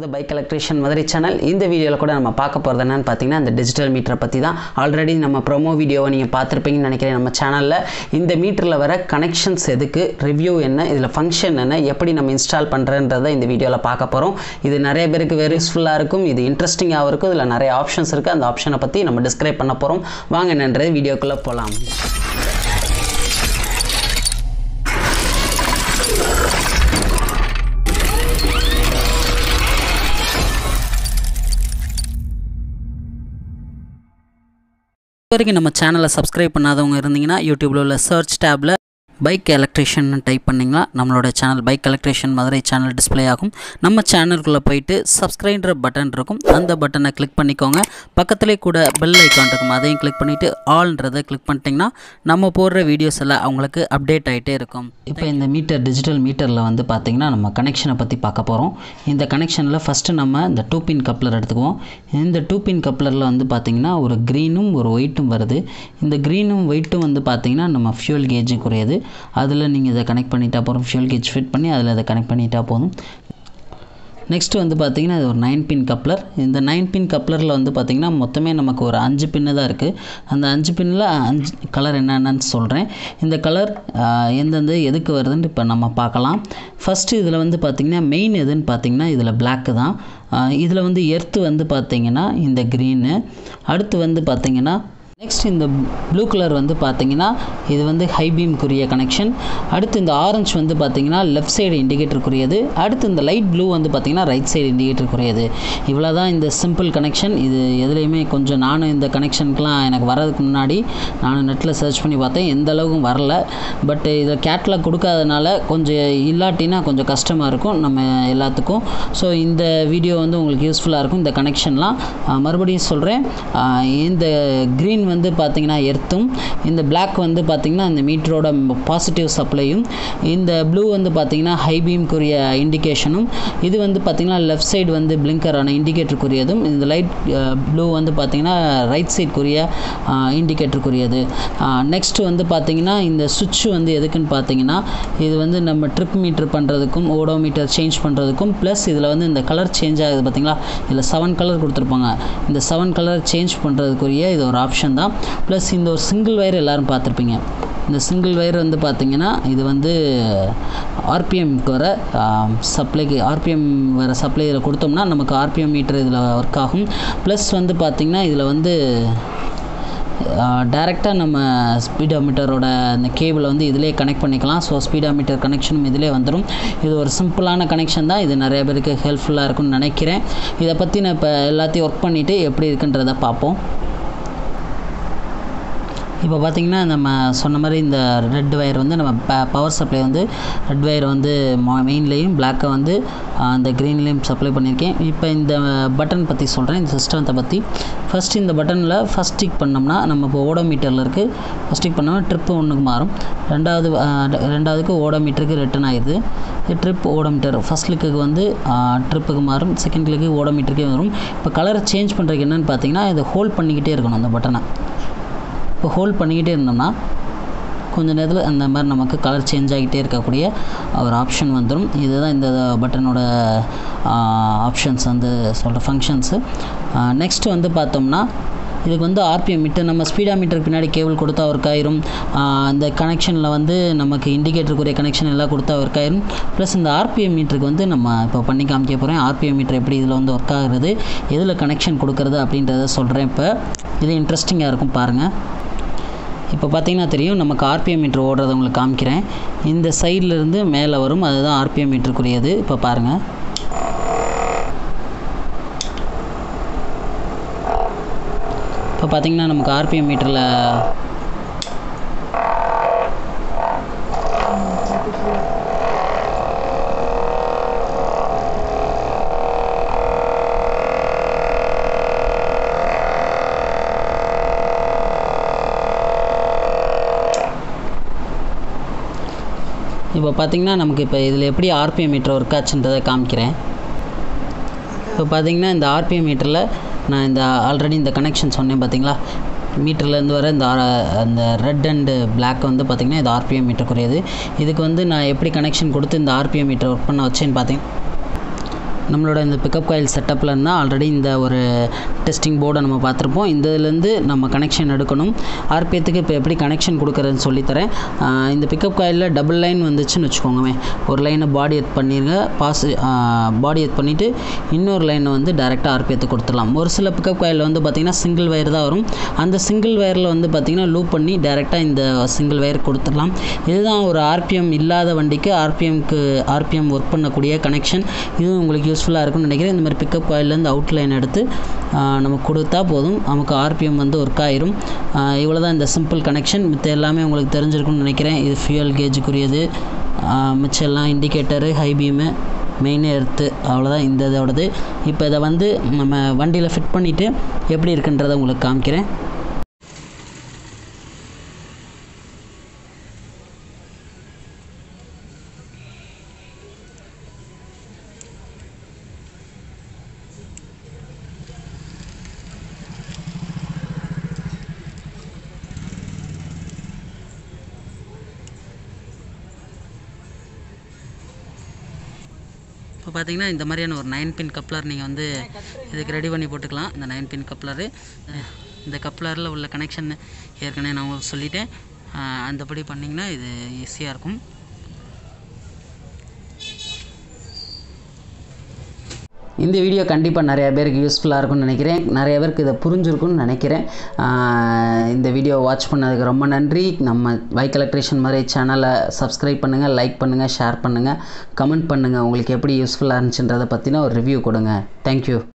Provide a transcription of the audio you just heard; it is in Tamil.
பைக் எலக்ட்ரிஷியன் மதுரை சேனல் இந்த வீடியோவில் கூட நம்ம பார்க்க போகிறது என்னன்னு பார்த்தீங்கன்னா இந்த டிஜிட்டல் மீட்டரை பற்றி தான் ஆல்ரெடி நம்ம ப்ரோமோ வீடியோவை நீங்கள் பார்த்துருப்பீங்கன்னு நினைக்கிறேன் நம்ம சேனலில் இந்த மீட்டரில் வர கனெக்ஷன்ஸ் எதுக்கு ரிவ்யூ என்ன இதில் ஃபங்க்ஷன் என்ன எப்படி நம்ம இன்ஸ்டால் பண்ணுறன்றதை இந்த வீடியோவில் பார்க்க போகிறோம் இது நிறைய பேருக்கு வெரி யூஸ்ஃபுல்லாக இருக்கும் இது இன்ட்ரெஸ்டிங்காகவும் இருக்கும் இதில் நிறைய ஆப்ஷன்ஸ் இருக்குது அந்த ஆப்ஷனை பற்றி நம்ம டிஸ்கிரைப் பண்ண போகிறோம் வாங்க நன்றது வீடியோக்குள்ளே போகலாம் இது வரைக்கும் நம்ம சேனலை சப்ஸ்கிரைப் பண்ணாதவங்க இருந்தீங்கன்னா யூடியூப்பில் உள்ள சர்ச் டேப்பில் பைக் எலக்ட்ரிஷியன் டைப் பண்ணிங்கன்னா நம்மளோட channel bike electrician Madurai channel display ஆகும் நம்ம சேனலுக்குள்ளே போயிட்டு சப்ஸ்கிரைன்ற பட்டன் இருக்கும் அந்த பட்டனை கிளிக் பண்ணிக்கோங்க பக்கத்துலேயே கூட பெல் ஐக்கான் இருக்கும் அதையும் கிளிக் பண்ணிவிட்டு ஆல்ன்றதை கிளிக் பண்ணிட்டீங்கன்னா நம்ம போடுற வீடியோஸ் எல்லாம் அவங்களுக்கு அப்டேட் ஆகிட்டே இருக்கும் இப்போ இந்த மீட்டர் டிஜிட்டல் மீட்டரில் வந்து பார்த்திங்கன்னா நம்ம கனெக்ஷனை பற்றி பார்க்க போகிறோம் இந்த கனெக்ஷனில் ஃபஸ்ட்டு நம்ம இந்த டூ பின் கப்ளர் எடுத்துக்குவோம் இந்த டூ பின் கப்ளரில் வந்து பார்த்திங்கன்னா ஒரு க்ரீனும் ஒரு ஒயிட்டும் வருது இந்த க்ரீனும் ஒயிட்டும் வந்து பார்த்திங்கன்னா நம்ம ஃபியூல் கேஜுக்குரியது அதில் நீங்கள் இதை கனெக்ட் பண்ணிட்டா போகிறோம் ஃபியூல் கேஜ் ஃபிட் பண்ணி அதில் இதை கனெக்ட் பண்ணிட்டா போதும் நெக்ஸ்ட்டு வந்து பார்த்திங்கன்னா இது ஒரு நைன் பின் கப்ளர் இந்த நைன் பின் கப்ளரில் வந்து பார்த்திங்கன்னா மொத்தமே நமக்கு ஒரு அஞ்சு பின்னு தான் இருக்குது அந்த அஞ்சு பின்னில் அஞ்சு கலர் என்னென்னு சொல்கிறேன் இந்த கலர் எந்தெந்த எதுக்கு வருதுன்னு இப்போ நம்ம பார்க்கலாம் ஃபஸ்ட்டு இதில் வந்து பார்த்திங்கன்னா மெயின் எதுன்னு பார்த்திங்கன்னா இதில் பிளாக்கு தான் இதில் வந்து எர்த்து வந்து பார்த்திங்கன்னா இந்த க்ரீனு அடுத்து வந்து பார்த்திங்கன்னா நெக்ஸ்ட் இந்த ப்ளூ கலர் வந்து பார்த்தீங்கன்னா இது வந்து ஹை பீம்க்குரிய கனெக்ஷன் அடுத்து இந்த ஆரஞ்சு வந்து பார்த்தீங்கன்னா லெஃப்ட் சைடு இண்டிகேட்டருக்குரியது அடுத்து இந்த லைட் ப்ளூ வந்து பார்த்தீங்கன்னா ரைட் சைடு இண்டிகேட்டருக்குரியது இவ்வளோ தான் இந்த சிம்பிள் கனெக்ஷன் இது எதுலேயுமே கொஞ்சம் நானும் இந்த கனெக்ஷனுக்குலாம் எனக்கு வரதுக்கு முன்னாடி நானும் நெட்டில் சர்ச் பண்ணி பார்த்தேன் எந்த அளவுக்கும் வரல பட் இதில் கேட்லாக் கொடுக்காதனால கொஞ்சம் இல்லாட்டினா கொஞ்சம் கஷ்டமாக இருக்கும் நம்ம எல்லாத்துக்கும் ஸோ இந்த வீடியோ வந்து உங்களுக்கு யூஸ்ஃபுல்லாக இருக்கும் இந்த கனெக்ஷன்லாம் மறுபடியும் சொல்கிறேன் இந்த க்ரீன் வந்து பார்த்திங்கன்னா எர்த்தும் இந்த பிளாக் வந்து பார்த்திங்கன்னா இந்த மீட்டரோட பாசிட்டிவ் சப்ளையும் இந்த ப்ளூ வந்து பார்த்திங்கன்னா ஹை பீம்க்குரிய இண்டிகேஷனும் இது வந்து பார்த்திங்கன்னா லெஃப்ட் சைடு வந்து பிளிங்கரான இண்டிகேட்டருக்குரியதும் இந்த லைட் ப்ளூ வந்து பார்த்திங்கன்னா ரைட் சைடுக்குரிய இண்டிகேட்டருக்குரியது நெக்ஸ்ட் வந்து பார்த்திங்கன்னா இந்த சுவிட்ச் வந்து எதுக்குன்னு பார்த்தீங்கன்னா இது வந்து நம்ம ட்ரிப் மீட்டர் பண்ணுறதுக்கும் ஓடோ மீட்டர் சேஞ்ச் பண்ணுறதுக்கும் ப்ளஸ் இதில் வந்து இந்த கலர் சேஞ்ச் ஆகுது பார்த்திங்களா இதில் செவன் கலர் கொடுத்துருப்பாங்க இந்த செவன் கலர் சேஞ்ச் பண்ணுறதுக்குரிய இது ஒரு ஆப்ஷன் தான் ப்ளஸ் இந்த ஒரு சிங்கிள் வயர் எல்லோரும் பார்த்துருப்பீங்க இந்த சிங்கிள் வயர் வந்து பார்த்திங்கன்னா இது வந்து ஆர்பிஎம்க்கு வர சப்ளைக்கு ஆர்பிஎம் வர சப்ளை இதில் கொடுத்தோம்னா நமக்கு ஆர்பிஎம் மீட்டர் இதில் ஒர்க் ஆகும் ப்ளஸ் வந்து பார்த்திங்கன்னா இதில் வந்து டேரெக்டாக நம்ம ஸ்பீடோ மீட்டரோட அந்த கேபிளை வந்து இதிலே கனெக்ட் பண்ணிக்கலாம் ஸோ ஸ்பீடோ மீட்டர் கனெக்ஷனும் இதிலே வந்துடும் இது ஒரு சிம்பிளான கனெக்ஷன் தான் இது நிறைய பேருக்கு ஹெல்ப்ஃபுல்லாக இருக்கும்னு நினைக்கிறேன் இதை பற்றி நான் இப்போ எல்லாத்தையும் ஒர்க் பண்ணிவிட்டு எப்படி இருக்குன்றதை பார்ப்போம் இப்போ பார்த்திங்கன்னா நம்ம சொன்ன மாதிரி இந்த ரெட் ஒயர் வந்து நம்ம ப பவர் சப்ளை வந்து ரெட் ஒயர் வந்து மெயின்லேயும் பிளாக்கை வந்து அந்த க்ரீன்லேயும் சப்ளை பண்ணியிருக்கேன் இப்போ இந்த பட்டன் பற்றி சொல்கிறேன் இந்த சிஸ்டத்தை பற்றி ஃபஸ்ட் இந்த பட்டனில் ஃபஸ்ட் ஸ்டிக் பண்ணோம்னா நம்ம இப்போ ஓடோமீட்டரில் இருக்குது ஃபஸ்ட் ஸ்டிக் பண்ணோம்னா ட்ரிப்பு ஒன்றுக்கு மாறும் ரெண்டாவது ரெண்டாவதுக்கு ஓடோமீட்டருக்கு ரிட்டன் ஆயிடுது ட்ரிப் ஓடோமீட்டர் ஃபஸ்ட் கிளிக்கு வந்து ட்ரிப்புக்கு மாறும் செகண்ட் கிளிக்கு ஓடோமீட்டருக்கே வரும் இப்போ கலர் சேஞ்ச் பண்ணுறதுக்கு என்னென்னு பார்த்தீங்கன்னா இதை ஹோல்ட் பண்ணிக்கிட்டே இருக்கணும் அந்த பட்டனை இப்போ ஹோல்ட் பண்ணிக்கிட்டே இருந்தோம்னா கொஞ்சம் நேரத்தில் அந்த மாதிரி நமக்கு கலர் சேஞ்ச் ஆகிட்டே இருக்கக்கூடிய ஒரு ஆப்ஷன் வந்துடும் இதுதான் இந்த பட்டனோட ஆப்ஷன்ஸ் வந்து சொல்கிற ஃபங்க்ஷன்ஸு நெக்ஸ்ட்டு வந்து பார்த்தோம்னா இதுக்கு வந்து ஆர்பிஎம் மீட்டர் நம்ம ஸ்பீடா மீட்டருக்கு பின்னாடி கேபிள் கொடுத்தா ஒர்க் ஆயிரும் அந்த கனெக்ஷனில் வந்து நமக்கு இண்டிகேட்டருக்குரிய கனெக்ஷன் எல்லாம் கொடுத்தா ஒர்க் ஆயிரும் ப்ளஸ் இந்த ஆர்பிஎம் மீட்டருக்கு வந்து நம்ம இப்போ பண்ணி காமிக்க போகிறேன் ஆர்பிஎம் மீட்டர் எப்படி இதில் வந்து ஒர்க் ஆகுறது எதில் கனெக்ஷன் கொடுக்குறது அப்படின்றத சொல்கிறேன் இப்போ இது இன்ட்ரெஸ்டிங்காக இருக்கும் பாருங்கள் இப்போ பார்த்தீங்கன்னா தெரியும் நமக்கு ஆர்பிஎம் மீட்ரு ஓடுறத உங்களுக்கு காமிக்கிறேன் இந்த சைட்லேருந்து மேலே வரும் அதுதான் ஆர்பிஎம் மீட்டருக்குரியது இப்போ பாருங்கள் இப்போ பார்த்தீங்கன்னா நமக்கு ஆர்பிஎம் மீட்டரில் இப்போ பார்த்திங்கன்னா நமக்கு இப்போ இதில் எப்படி ஆர்பிஎம் மீட்டர் ஒர்க் ஆச்சுன்றதை காமிக்கிறேன் இப்போ பார்த்திங்கன்னா இந்த ஆர்பிஎம் மீட்டரில் நான் இந்த ஆல்ரெடி இந்த கனெக்ஷன் சொன்னேன் பார்த்தீங்களா மீட்டர்லேருந்து வர இந்த ஆ- அந்த ரெட் அண்டு Black வந்து பார்த்திங்கன்னா இது ஆர்பிஎம் மீட்டருக்குரியது இதுக்கு வந்து நான் எப்படி கனெக்ஷன் கொடுத்து இந்த ஆர்பிஎம் மீட்டர் ஒர்க் பண்ண வச்சேன்னு பார்த்தீங்க நம்மளோட இந்த பிக்கப் காயில் செட்டப்பில் இருந்தால் ஆல்ரெடி இந்த ஒரு டெஸ்டிங் போர்டை நம்ம பார்த்துருப்போம் இந்த இதுலேருந்து நம்ம கனெக்ஷன் எடுக்கணும் ஆர்பிஎத்துக்கு இப்போ எப்படி கனெக்ஷன் கொடுக்குறதுன்னு சொல்லித்தரேன் ஆஹ் இந்த பிக்கப் காயிலில் டபுள் லைன் வந்துச்சுன்னு வச்சுக்கோங்கவே ஒரு லைனை பாடி எத் பண்ணிடுங்க பாஸ் பாடி எத் பண்ணிவிட்டு இன்னொரு லைனை வந்து டேரெக்டாக ஆர்பிஎத்துக்கு கொடுத்துடலாம் ஒரு சில பிக்கப் காயில் வந்து பார்த்திங்கன்னா சிங்கிள் வயர் தான் வரும் அந்த சிங்கிள் வயரில் வந்து பார்த்திங்கன்னா லூப் பண்ணி டேரெக்டாக இந்த சிங்கிள் வயர் கொடுத்துடலாம் இதுதான் ஒரு ஆர்பிஎம் இல்லாத வண்டிக்கு ஆர்பிஎம்க்கு ஆர்பிஎம் ஒர்க் பண்ணக்கூடிய கனெக்ஷன் இதுவும் உங்களுக்கு யூஸ்ஃபுல்லாக இருக்கும்னு நினைக்கிறேன் இந்த மாதிரி பிக்கப் காயிலேருந்து அவுட் லைன் எடுத்து ஆஹ் நம்ம கொடுத்தா போதும் நமக்கு ஆர்பிஎம் வந்து ஒர்க் ஆயிரும் இவ்வளோ தான் இந்த சிம்பிள் கனெக்ஷன் மித்த எல்லாமே உங்களுக்கு தெரிஞ்சிருக்கும்னு நினைக்கிறேன் இது ஃபியூயல் கேஜுக்குரியது மிச்சம் எல்லாம் indicator high beam main earth அவ்வளோதான் இந்த இதோடது இப்போ இதை வந்து நம்ம வண்டியில் ஃபிட் பண்ணிவிட்டு எப்படி இருக்குன்றதை உங்களுக்கு காமிக்கிறேன் இப்போ பார்த்தீங்கன்னா இந்த மாதிரியான ஒரு நைன் பின் கப்ளர் நீங்கள் வந்து இதுக்கு ரெடி பண்ணி போட்டுக்கலாம் இந்த நைன் பின் கப்ளரு இந்த கப்ளரில் உள்ள கனெக்ஷன் ஏற்கனவே நான் உங்களுக்கு சொல்லிட்டேன் அஹ் அந்தபடி பண்ணிங்கன்னா இது ஈஸியாக இருக்கும் இந்த வீடியோ கண்டிப்பாக நிறைய பேருக்கு யூஸ்ஃபுல்லாக இருக்கும்னு நினைக்கிறேன் நிறைய பேருக்கு இதை புரிஞ்சிருக்கும்னு நினைக்கிறேன் ஆஹ் இந்த வீடியோ வாட்ச் பண்ணதுக்கு ரொம்ப நன்றி நம்ம பைக் எலக்ட்ரிஷியன் மாதிரி சேனலை சப்ஸ்கிரைப் பண்ணுங்கள் லைக் பண்ணுங்கள் ஷேர் பண்ணுங்கள் கமெண்ட் பண்ணுங்கள் உங்களுக்கு எப்படி யூஸ்ஃபுல்லாக இருந்துச்சுன்றதை பற்றின ஒரு ரிவ்யூ கொடுங்க தேங்க்யூ